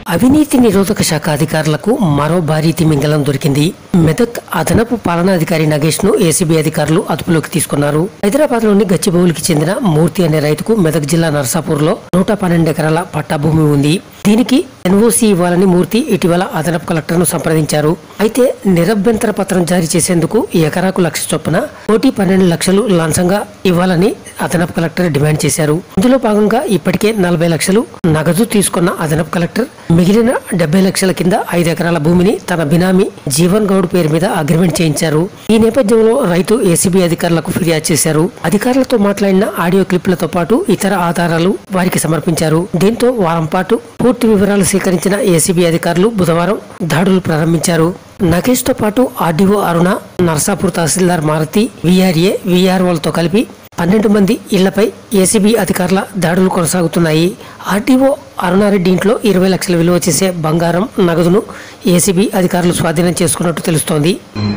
అవినీతి నిరోధక శాఖ అధికారులకు మరో భారీ తిమింగలం దొరికింది మెదక్ అదనపు పాలనాధికారి నగేష్ ను ఏసీబీ అధికారులు అదుపులోకి తీసుకున్నారు హైదరాబాద్ లోని గచ్చిబౌలికి చెందిన మూర్తి అనే రైతుకు మెదక్ జిల్లా నర్సాపూర్ లో నూట పన్నెండు ఎకరాల పట్టా భూమి ఉంది దీనికి ఎన్ఓసి ఇవ్వాలని మూర్తి ఇటీవల అదనపు కలెక్టర్ ను సంప్రదించారు అయితే నిరభ్యంతర పత్రం జారీ చేసేందుకు ఎకరాకు లక్ష చొప్పున కోటి పన్నెండు లక్షలు లంచంగా ఇవ్వాలని అదనపు కలెక్టర్ డిమాండ్ చేశారు ఇందులో భాగంగా ఇప్పటికే నలభై లక్షలు నగదు తీసుకున్న అదనపు కలెక్టర్ మిగిలిన డెబ్బై లక్షల కింద ఐదు ఎకరాల భూమిని తన బినామీ జీవన్ గౌడ్ పేరు మీద అగ్రిమెంట్ చేయించారు ఈ నేపథ్యంలో రైతు ఏసీబీ అధికారులకు ఫిర్యాదు చేశారు అధికారులతో మాట్లాడిన ఆడియో క్లిప్లతో పాటు ఇతర ఆధారాలు వారికి సమర్పించారు దీంతో వారం పాటు పూర్తి వివరాలు సేకరించిన ఏసీబీ అధికారులు బుధవారం దాడులు ప్రారంభించారు నగేష్ తో పాటు ఆర్డీఓ అరుణ నర్సాపూర్ తహసీల్దార్ మారుతి విఆర్ఏ విఆర్ఓలతో కలిపి పన్నెండు మంది ఇళ్లపై ఏసీబీ అధికారుల దాడులు కొనసాగుతున్నాయి ఆర్డీఓ అరుణారెడ్డి ఇంట్లో ఇరవై లక్షల విలువ చేసే బంగారం నగదును ఏసీబీ అధికారులు స్వాధీనం చేసుకున్నట్టు తెలుస్తోంది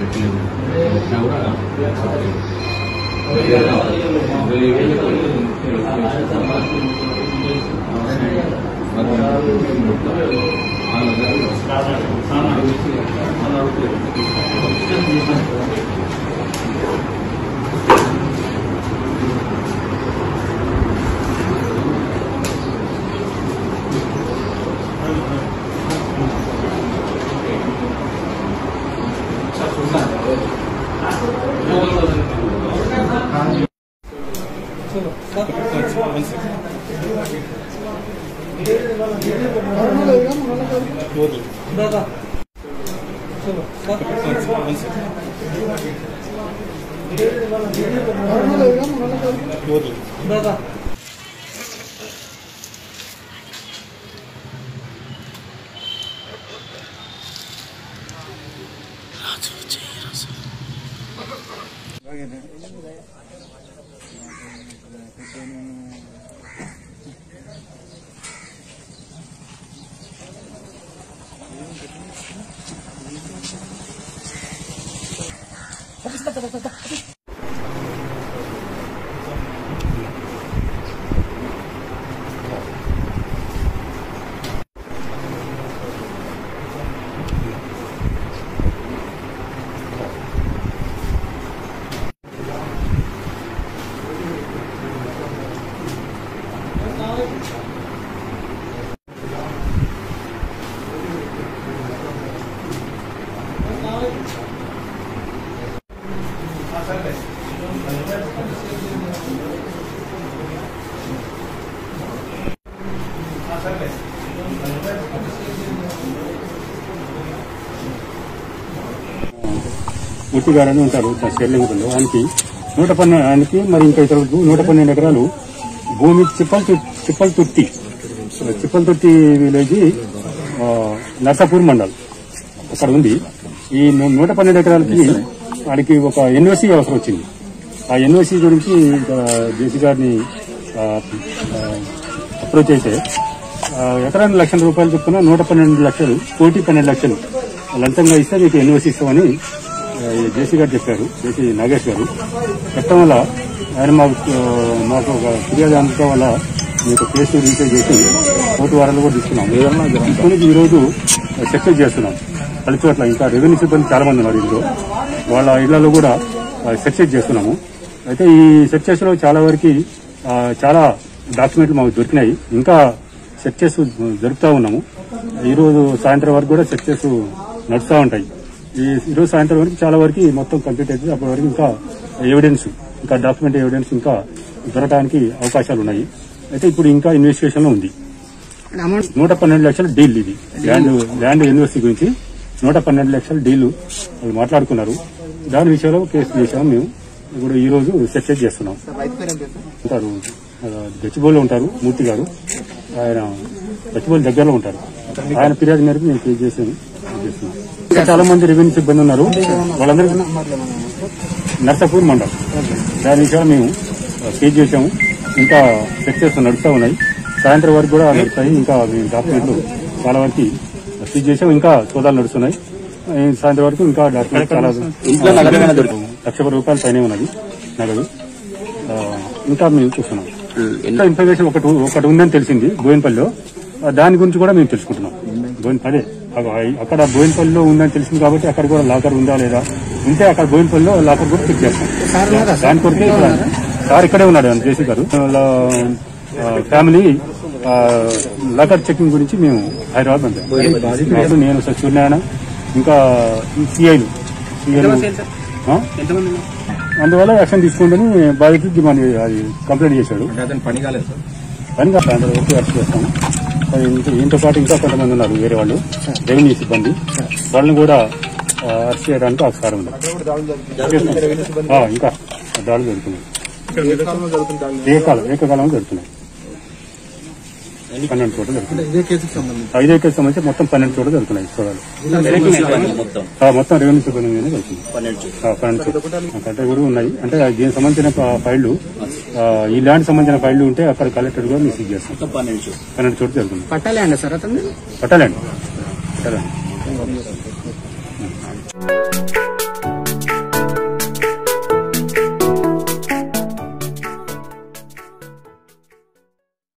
ముట్టి గారని ఉంటారు షెర్లింగులో ఆయనకి నూట పన్నెండు ఆయనకి మరి ఇంకా ఇతరులకు నూట పన్నెండు ఎకరాలు భూమి చిప్పల్ తు- చిప్పల్ తుర్తి చిప్పల్ తుర్తి విలేజ్ ఆ, నర్సాపూర్ మండల్ అక్కడ ఉంది ఈ ను- నూట పన్నెండు ఎకరాలకి వాడికి ఒక ఎన్ఓసి అవసరం వచ్చింది ఆ ఎన్ఓసి గురించి జేసీ గారిని ఆ, ఆ, అప్రోచ్ అయితే ఆ, ఎకరానికి లక్షల రూపాయలు చొప్పున నూట పన్నెండు లక్షలు కోటి పన్నెండు లక్షలు లంచంగా ఇస్తే మీకు ఎన్ఓసి ఇస్తామని ఆ, ఈ జేసీ గారు చెప్పారు జేసీ నాగేష్ గారు చెప్పడం వల్ల ఆయన మాకు ఆ, మాకు ఒక ఫిర్యాదు అందడం వల్ల మీకు కేసు రిజిస్టర్ చేసి కోర్టు వారాలు కూడా తీసుకున్నాం తీసుకుని ఈ రోజు సక్సెస్ చేస్తున్నాం పలు చోట్ల ఇంకా రెవెన్యూ సిబ్బంది చాలా మంది ఉన్నారు ఇందులో వాళ్ళ ఇళ్లలో కూడా సక్సెస్ చేస్తున్నాము అయితే ఈ సక్సెస్ లో చాలా వరకు ఆ, చాలా డాక్యుమెంట్లు మాకు దొరికినాయి ఇంకా సక్సెస్ జరుపుతా ఉన్నాము ఈ రోజు సాయంత్రం వరకు కూడా సక్సెస్ నడుస్తూ ఉంటాయి ఈ ఈ రోజు సాయంత్రం వరకు చాలా వరకు మొత్తం కంప్లీట్ అవుతుంది అప్పటి వరకు ఇంకా ఎవిడెన్స్ ఇంకా డాక్యుమెంట్ ఎవిడెన్స్ ఇంకా దొరకడానికి అవకాశాలు ఉన్నాయి అయితే ఇప్పుడు ఇంకా ఇన్వెస్టిగేషన్ లో ఉంది నూట పన్నెండు లక్షల డీల్ ఇది ల్యాండ్ ల్యాండ్ యూనివర్సిటీ గురించి నూట పన్నెండు లక్షల డీల్ వాళ్ళు మాట్లాడుకున్నారు దాని విషయంలో కేసు చేసాము మేము ఇప్పుడు ఈ రోజు సక్సెస్ చేస్తున్నాం ఉంటారు ఆ, గచ్చిబౌలిలో ఉంటారు మూర్తి గారు ఆయన గచ్చిబౌలి దగ్గరలో ఉంటారు ఆయన ఫిర్యాదు మేరకు మేము కేసు చేసాము చేస్తున్నాం ఇంకా చాలా మంది రెవెన్యూ సిబ్బంది ఉన్నారు వాళ్ళందరికీ నర్సాపూర్ మండలం దాని విషయాలు మేము కేసు చేసాము ఇంకా సక్సెస్ నడుస్తూ ఉన్నాయి సాయంత్రం వరకు కూడా నడుస్తాయి ఇంకా మేము డాక్యుమెంట్లు చాలా వరకు సీజ్ చేసాం ఇంకా సోదాలు నడుస్తున్నాయి ఈ సాయంత్రం వరకు ఇంకా డాక్యుమెంట్ చాలా లక్ష రూపాయల పైనే ఉన్నది నగదు ఆ, ఇంకా మేము చూస్తున్నాం ఇంకా ఇన్ఫర్మేషన్ ఒకటి ఒకటి ఉందని తెలిసింది బోయినపల్లిలో ఆ, దాని గురించి కూడా మేము తెలుసుకుంటున్నాం బోయిన అదే అగ- అక్కడ బోయినపల్లిలో ఉందని తెలిసింది కాబట్టి అక్కడ కూడా లాకర్ ఉందా లేదా ఉంటే అక్కడ బోయినపల్లిలో లాకర్ కూడా చెక్ చేస్తాం దాని కొరకే ఇక్కడ సార్ ఇక్కడే ఉన్నాడు ఆయన జేసీ గారు వాళ్ళ ఆ, ఫ్యామిలీ ఆ, లాకర్ చెకింగ్ గురించి మేము హైదరాబాద్ పంపాం నేను సత్యనారాయణ ఇంకా సిఐలు సిఐలు ఆ? అందువల్ల యాక్షన్ తీసుకోండి బాధితులు డిమాండ్ అది కంప్లైంట్ చేశాడు అతను పని కాలేదు సార్ పని కాదు అందరూ వరకు అరెస్ట్ చేస్తాము మరి ఇంత- ఇంతో పాటు ఇంకా కొంతమంది ఉన్నారు వేరే వాళ్ళు రెవెన్యూ సిబ్బంది వాళ్ళని కూడా ఆ, అరెస్ట్ చేయడానికి ఆస్కారం ఉంది చేస్తాం. ఆ, ఇంకా దాడులు జరుగుతున్నాయి ఏకాలం ఏకకాలంలో జరుగుతున్నాయి పన్నెండు చోట్ల జరుగుతున్నాయి ఇదే కేసుకు సంబంధించి ఐదో కేసు సంబంధించి మొత్తం పన్నెండు చోట్ల జరుగుతున్నాయి చూడాలి ఆ, మొత్తం రెవెన్యూ సిబ్బంది మీద జరుగుతుంది ఆ, పన్నెండు చోట్ల కలెక్టర్ కూడా ఉన్నాయి అంటే దీనికి సంబంధించిన ప- ఫైళ్లు ఆ, ఈ ల్యాండ్ సంబంధించిన ఫైళ్లు ఉంటే అక్కడ కలెక్టర్ కూడా రిసీవ్ చేస్తాం పన్నెండు చోట్ల జరుగుతుంది పట్టాలండి సార్ అతను పట్టాలండి పట్టాలండి